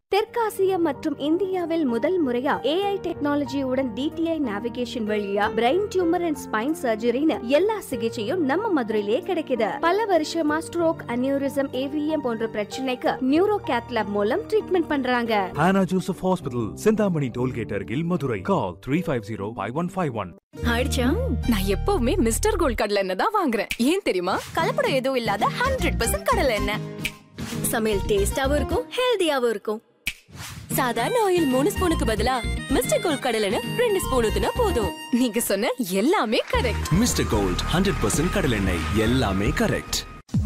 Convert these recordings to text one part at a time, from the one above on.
தெற்காசியா மற்றும் இந்தியாவில் முதல் முறையா ஏஐ டெக்னாலஜியுடன் டிடிஐ நேவிகேஷன் வழியா பிரெயின் டியூமர் அண்ட் ஸ்பைன் சர்ஜரின்னு எல்லா சிகிச்சையும் நம்ம மதுரையிலே கிடைக்குது பல வருஷமா ஸ்ட்ரோக் அனியூரிசம் ஏவிஎம் போன்ற பிரச்சனைக்கு நியூரோ கேத்லாப் மூலம் ட்ரீட்மெண்ட் பண்றாங்க Hannah Joseph Hospital, Sindhamani Tollgate Argil, Madurai. Call 350-5151. ஆயிடுச்சா நான் எப்பவுமே மிஸ்டர் கோல்ட் கடலை எண்ணெய் தான் வாங்குறேன் ஏன் தெரியுமா கலப்படம் எதுவும் இல்லாத ஹண்ட்ரட் பர்சன்ட் கடலை எண்ணெய் சமையல் டேஸ்டாவும் இருக்கும் ஹெல்தியாவும் இருக்கும் சாதாரண ஆயில் மூணு ஸ்பூனுக்கு பதிலா மிஸ்டர் கோல்ட் கடலை எண்ணெய் ரெண்டு ஸ்பூன் ஊத்துனா போதும் நீங்க சொன்ன எல்லாமே correct mister gold hundred percent கடலெண்ணெய் எல்லாமே கரெக்ட்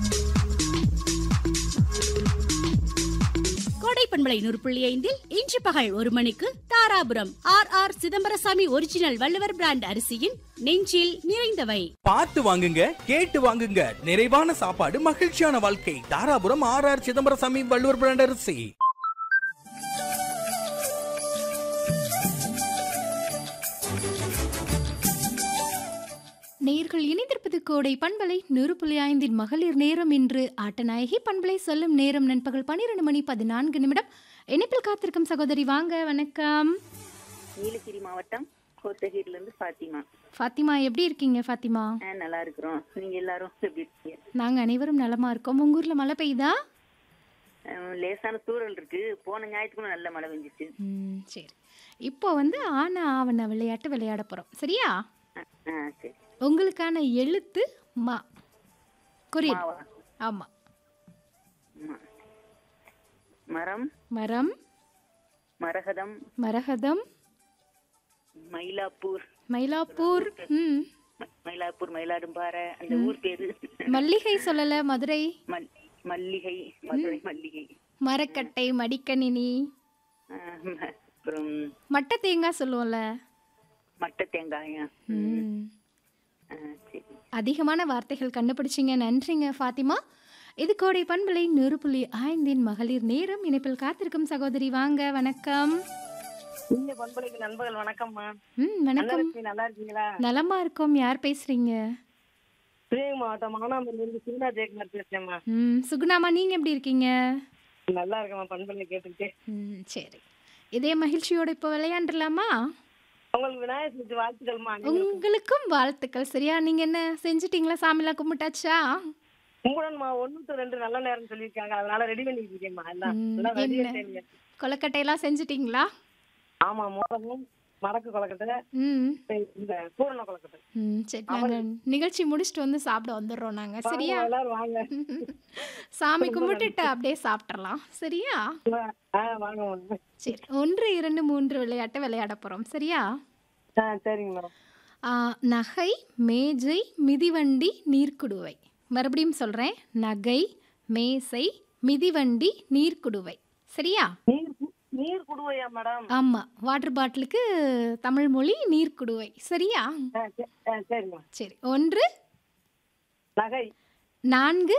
கோடை பண்பலை நூறு புள்ளி ஐந்தில் இன்று பகல் ஒரு மணிக்கு தாராபுரம் ஆர் ஆர் சிதம்பரசாமி ஒரிஜினல் வள்ளுவர் பிராண்ட் அரிசியின் நெஞ்சில் நிறைந்தவை பார்த்து வாங்குங்க கேட்டு வாங்குங்க நிறைவான சாப்பாடு மகிழ்ச்சியான வாழ்க்கை தாராபுரம் ஆர் ஆர் சிதம்பரசாமி வள்ளுவர் பிராண்ட் அரிசி நேர்கள் இணைந்திருப்பது கோடை பண்பலை நூறு புள்ளி ஐந்தின் மகளிர் நேரம் இன்று ஆட்டநாயகி பண்பலை சொல்லும் நேரம் நண்பகல் பன்னிரண்டு மணி பதினான்கு நிமிடம் இணைப்பில் காத்திருக்கும் சகோதரி வாங்க வணக்கம் நீலகிரி மாவட்டம் கோத்தகிரில இருந்து பாத்திமா ஃபாத்திமா எப்படி இருக்கீங்க ஃபாத்திமா ஆ, நல்லா இருக்கிறோம் நீங்க எல்லாரும் எப்படி இருக்கீங்க நாங்க அனைவரும் நலமா இருக்கோம் உங்க ஊர்ல மழை பெய்யுதா ஆ, லேசான தூறல் இருக்கு போன ஞாயிற்றுக்கும் நல்ல மழை பெஞ்சிச்சு ம், சரி இப்போ வந்து ஆன ஆவண விளையாட்டு விளையாட போறோம் சரியா ஆ, ஆ, சரி உங்களுக்கான எழுத்து மா கொரியன் மாவா ஆமா ம- மரம் மரம் மரகதம் மரகதம் மயிலாப்பூர் மயிலாப்பூர் ம் ம- மயிலாப்பூர் மயிலாடும்பாறை அந்த ஊர் பேரு மல்லிகை சொல்லல மதுரை மல்- மல்லிகை மதுரை மல்லிகை மரக்கட்டை மடிக்கணினி ஆ, ம- அப்புறம் மட்டை தேங்காய் சொல்லுவோம்ல மட்டை தேங்காயா ம். ஆ, சரி அதிகமான வார்த்தைகள் கண்டுபிடிச்சிங்க நன்றிங்க ஃபாத்திமா இது கோடை பண்பலை நூறு புள்ளி ஐந்தின் மகளிர் நேரம் இணைப்பில் காத்திருக்கும் சகோதரி வாங்க வணக்கம் இந்த பண்பலைக்கு நண்பர்கள் வணக்கம்மா ம் வணக்கம் நல்லா நல்லா இருக்கீங்களா நலமா இருக்கோம் யார் பேசுறீங்க சிவகங்கை மாவட்டம் மானாமரில இருந்து சீனா ஜெயக்குமார் பேசுறேம்மா ம் சுகுணாமா நீங்க எப்படி இருக்கீங்க நல்லா இருக்கேம்மா பண்பலை கேட்டுக்கிட்டு ம் சரி இதே மகிழ்ச்சியோட இப்போ விளையாண்டுலாமா உங்களுக்கு விநாயகர் சதுர்த்தி வாழ்த்துக்கள்மா அனைவருக்கும். உங்களுக்கும் வாழ்த்துக்கள் சரியா நீங்க என்ன செஞ்சிட்டீங்களா சாமிலாம் கும்பிட்டாச்சா உங்களுடன் ஒன்னு டு ரெண்டு நல்ல நேரம் சொல்லியிருக்காங்க அதனால ரெடி பண்ணிட்டு இருக்கேன்மா எல்லாம் ம், எல்லாம் ready என்ன? ஆயிட்டேங்க. கொலக்கட்டையெல்லாம் செஞ்சிட்டீங்களா ஆமா மோதமும் மடக்கு கொலக்கட்டை ம் இந்த பூரண கொலக்கட்டை ம் சரி நாங்க நிகழ்ச்சி முடிச்சுட்டு வந்து சாப்பிட வந்துடுறோம் நாங்க சரியா வாங்க, எல்லாரும் வாங்க சாமி கும்பிட்டுட்டு அப்படியே சாப்பிட்றலாம் சரியா ஆ வாங்க வாங்க சரி ஒன்று இரண்டு மூன்று விளையாட்டு விளையாட போறோம் சரியா ஆ சரிங்க மேடம் ஆ, நகை மேஜை மிதிவண்டி நீர்க்குடுவை மறுபடியும் சொல்றேன் நகை மேசை மிதிவண்டி நீர்க்குடுவை சரியா நீர் கு- நீர் குடுவையா மேடம் ஆமா வாட்டர் பாட்டிலுக்கு தமிழ் மொழி நீர்க்குடுவை சரியா ஆ, சரி- ஆ, சரிம்மா சரி ஒன்று நகை நான்கு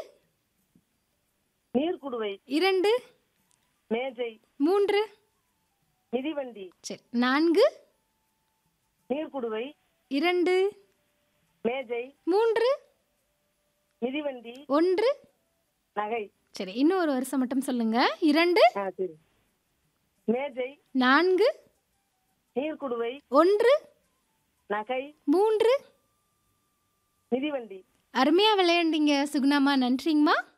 நீர் குடுவை இரண்டு மேஜை மூன்று மிதிவண்டி சரி நான்கு நீர் குடுவை இரண்டு மேஜை மூன்று மிதிவண்டி ஒன்று நகை சரி இன்னொரு வருஷம் மட்டும் சொல்லுங்க இரண்டு ஆ சரி மேஜை நான்கு நீர்க்குடுவை ஒன்று நகை மூன்று மிதிவண்டி அருமையா விளையாண்டீங்க சுகுணாமா நன்றிங்கம்மா